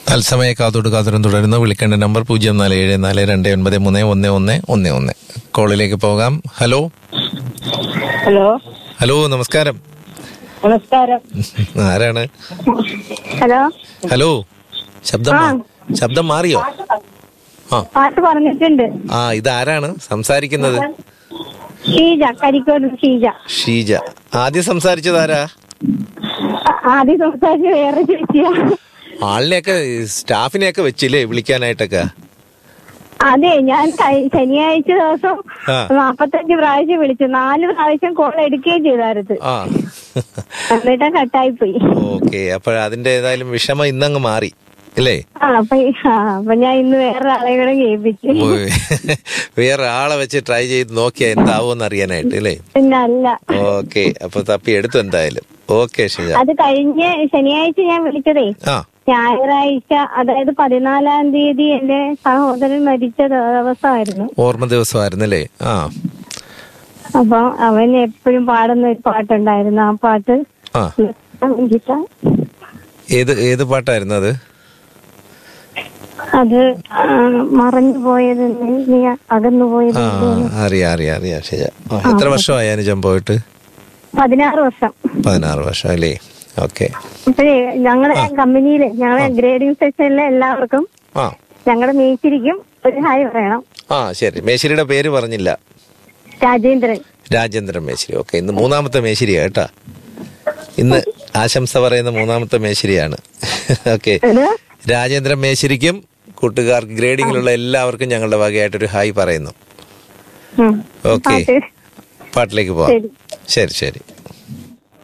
തത്സമയ കാത്തോട് കാത്തുരം തുടരുന്നു വിളിക്കേണ്ട നമ്പർ പൂജ്യം നാല് ഏഴ് നാല് രണ്ട് ഒൻപത് മൂന്ന് ഒന്ന് ഒന്ന് ഒന്ന് ഒന്ന് കോളിലേക്ക് പോകാം ഹലോ ഹലോ ഹലോ നമസ്കാരം നമസ്കാരം ആരാണ് ഹലോ ഹലോ ശബ്ദം മാ- ശബ്ദം മാറിയോ ആ പാട്ട് പറഞ്ഞിട്ടുണ്ട് ആ ഇതാരാണ് സംസാരിക്കുന്നത് ഷീജ കരിക്കോട് ഷീജ ഷീജ ആദ്യം സംസാരിച്ചത് ആരാ ആ- ആദ്യം സംസാരിച്ച് വേറെ ചേച്ചിയാ ആളിനെയൊക്കെ സ്റ്റാഫിനെയൊക്കെ വെച്ചില്ലേ വിളിക്കാനായിട്ടൊക്കെ അതെ ഞാൻ കഴി- ശനിയാഴ്ച ദിവസം ആ. നാപ്പത്തഞ്ച് പ്രാവശ്യം വിളിച്ചു നാല് പ്രാവശ്യം കോൾ എടുക്കുകയും ചെയ്തായിരുന്നു ആ എന്നിട്ട് കട്ടായി പോയി ഓക്കെ അപ്പോൾ അതിന്റെ ഏതായാലും വിഷമം ഇന്നങ്ങ് മാറി അല്ലേ ആ അപ്പൊ ഈ- ആ, അപ്പൊ ഞാൻ ഇന്ന് വേറെ ആളെ കൂടെ കേൾപ്പിച്ചു പോയി. വേറെ ആളെ വെച്ച് ട്രൈ ചെയ്ത് നോക്കിയാ എന്താവുമെന്ന് അറിയാനായിട്ട് അല്ലേ പിന്നെ അല്ല ഓക്കെ അപ്പൊ തപ്പി എടുത്തു എന്തായാലും ഓക്കെ ഷിജ അത് കഴിഞ്ഞ ശനിയാഴ്ച ഞാൻ വിളിച്ചതേ ആ ഞായറാഴ്ച അതായത് പതിനാലാം തീയതി എന്റെ സഹോദരൻ മരിച്ച ദിവസമായിരുന്നു ഓർമ്മ ദിവസമായിരുന്നല്ലേ ആ അപ്പൊ അവൻ എപ്പോഴും പാടുന്ന ഒരു പാട്ടുണ്ടായിരുന്നു ആ പാട്ട് ആ വേണ്ടിയിട്ടാ. ഏത് ഏത് പാട്ടായിരുന്നു അത് അത് ആ, മറഞ്ഞു പോയത് നീ അകന്നു പോയത് ആ അറിയാം അറിയാം അറിയാം ഷിജ ആ, എത്ര വർഷമായി അനുജം പോയിട്ട് പതിനാറ് വർഷം പതിനാറ് വർഷം അല്ലേ ഓക്കെ അപ്പഴേ ഞങ്ങളുടെ കമ്പനിയിലെ ഞങ്ങളുടെ ഗ്രേഡിംഗ് സെക്ഷനിലെ എല്ലാവർക്കും ആ ഞങ്ങളുടെ മേച്ചിരിക്കും ഒരു ഹായ് പറയണം ആ ശരി മേശ്ശേരിയുടെ പേര് പറഞ്ഞില്ല രാജേന്ദ്രൻ രാജേന്ദ്രൻ മേശ്ശേരി ഓക്കെ ഇന്ന് മൂന്നാമത്തെ മേശ്ശേരിയാ കേട്ടാ ഇന്ന് ആശംസ പറയുന്ന മൂന്നാമത്തെ മേശ്ശേരിയാണ് ഓക്കെ ഇത് രാജേന്ദ്രൻ മേശ്ശേരിക്കും കൂട്ടുകാർക്ക് ഗ്രേഡിങ്ങിലുള്ള എല്ലാവർക്കും ഞങ്ങളുടെ വകയായിട്ടൊരു ഹായ് പറയുന്നു ഉം. ഓക്കെ പാട്ട് പാട്ടിലേക്ക് പോവാം ശരി. ശരി ശരി